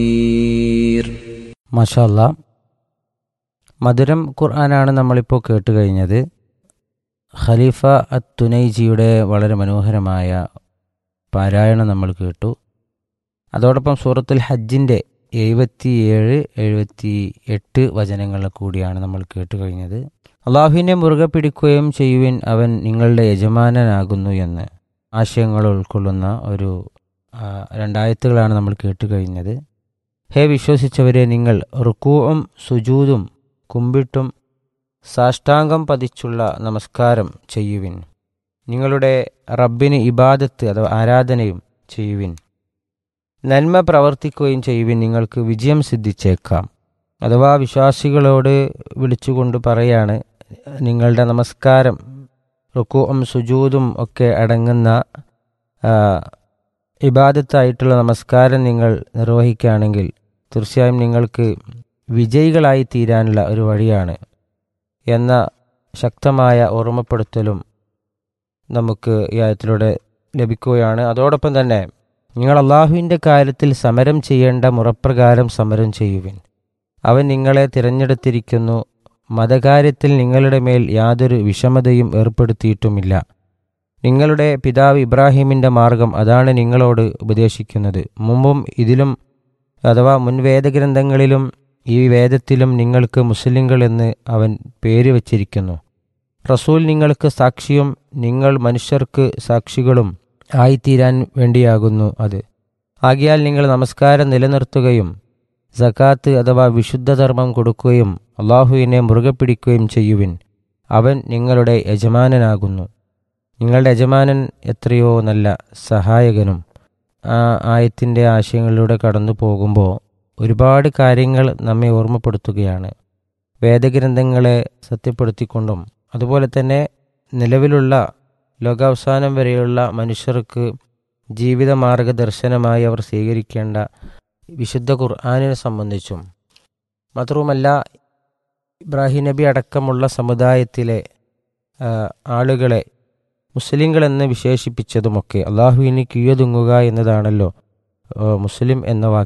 മഷാല്ല മധുരം ഖുർആനാണ് നമ്മളിപ്പോൾ കേട്ട് കഴിഞ്ഞത് ഖലീഫ അത്ത് തുനൈജിയുടെ വളരെ മനോഹരമായ പാരായണം നമ്മൾ കേട്ടു അതോടൊപ്പം സൂറത്തുൽ ഹജ്ജിൻ്റെ എഴുപത്തിയേഴ് എഴുപത്തി എട്ട് വചനങ്ങൾ കൂടിയാണ് നമ്മൾ കേട്ട് കഴിഞ്ഞത് അള്ളാഹുവിനെ മുറുകെ പിടിക്കുകയും ചെയ്യുവിൻ അവൻ നിങ്ങളുടെ യജമാനനാകുന്നു എന്ന് ആശയങ്ങൾ ഉൾക്കൊള്ളുന്ന ഒരു ആ, രണ്ടായത്തുകളാണ് നമ്മൾ കേട്ട് കഴിഞ്ഞത് ഹേ വിശ്വസിച്ചവരെ നിങ്ങൾ റുക്കൂവും സുജൂതും കുമ്പിട്ടും സാഷ്ടാംഗം പതിച്ചുള്ള നമസ്കാരം ചെയ്യുവിൻ നിങ്ങളുടെ റബ്ബിന് ഇബാദത്ത് അഥവാ ആരാധനയും ചെയ്യുവിൻ നന്മ പ്രവർത്തിക്കുകയും ചെയ്യുവിൻ നിങ്ങൾക്ക് വിജയം സിദ്ധിച്ചേക്കാം അഥവാ വിശ്വാസികളോട് വിളിച്ചുകൊണ്ട് പറയാണ് നിങ്ങളുടെ നമസ്കാരം റുക്കുവും സുജൂതും ഒക്കെ അടങ്ങുന്ന ആ, ഇബാദത്തായിട്ടുള്ള നമസ്കാരം നിങ്ങൾ നിർവഹിക്കുകയാണെങ്കിൽ തീർച്ചയായും നിങ്ങൾക്ക് വിജയികളായി തീരാനുള്ള ഒരു വഴിയാണ് എന്ന ശക്തമായ ഓർമ്മപ്പെടുത്തലും നമുക്ക് ഈ ആയത്തിലൂടെ ലഭിക്കുകയാണ് അതോടൊപ്പം തന്നെ നിങ്ങൾ അള്ളാഹുവിൻ്റെ കാര്യത്തിൽ സമരം ചെയ്യേണ്ട മുറപ്രകാരം സമരം ചെയ്യുവിൻ അവൻ നിങ്ങളെ തിരഞ്ഞെടുത്തിരിക്കുന്നു മതകാര്യത്തിൽ നിങ്ങളുടെ മേൽ യാതൊരു വിഷമതയും ഏർപ്പെടുത്തിയിട്ടുമില്ല നിങ്ങളുടെ പിതാവ് ഇബ്രാഹിമിൻ്റെ മാർഗം അതാണ് നിങ്ങളോട് ഉപദേശിക്കുന്നത് മുമ്പും ഇതിലും അഥവാ മുൻ വേദഗ്രന്ഥങ്ങളിലും ഈ വേദത്തിലും നിങ്ങൾക്ക് മുസ്ലിങ്ങൾ എന്ന് അവൻ പേര് വച്ചിരിക്കുന്നു റസൂൽ നിങ്ങൾക്ക് സാക്ഷിയും നിങ്ങൾ മനുഷ്യർക്ക് സാക്ഷികളും ആയിത്തീരാൻ വേണ്ടിയാകുന്നു അത് ആകിയാൽ നിങ്ങൾ നമസ്കാരം നിലനിർത്തുകയും സക്കാത്ത് അഥവാ വിശുദ്ധധർമ്മം കൊടുക്കുകയും അള്ളാഹുവിനെ മുറുകെ പിടിക്കുകയും ചെയ്യുവിൻ അവൻ നിങ്ങളുടെ യജമാനനാകുന്നു നിങ്ങളുടെ യജമാനൻ എത്രയോ നല്ല സഹായകനും ആ ആയത്തിൻ്റെ ആശയങ്ങളിലൂടെ കടന്നു പോകുമ്പോൾ ഒരുപാട് കാര്യങ്ങൾ നമ്മെ ഓർമ്മപ്പെടുത്തുകയാണ് വേദഗ്രന്ഥങ്ങളെ സത്യപ്പെടുത്തിക്കൊണ്ടും അതുപോലെ തന്നെ നിലവിലുള്ള ലോകാവസാനം വരെയുള്ള മനുഷ്യർക്ക് ജീവിത മാർഗദർശനമായി അവർ സ്വീകരിക്കേണ്ട വിശുദ്ധ ഖുർആാനിനെ സംബന്ധിച്ചും മാത്രവുമല്ല ഇബ്രാഹിം നബി അടക്കമുള്ള സമുദായത്തിലെ ആ, ആളുകളെ മുസ്ലിങ്ങളെന്ന് വിശേഷിപ്പിച്ചതുമൊക്കെ അള്ളാഹുവിന് കീഴൊതുങ്ങുക എന്നതാണല്ലോ ആ, മുസ്ലിം എന്ന വാക്ക്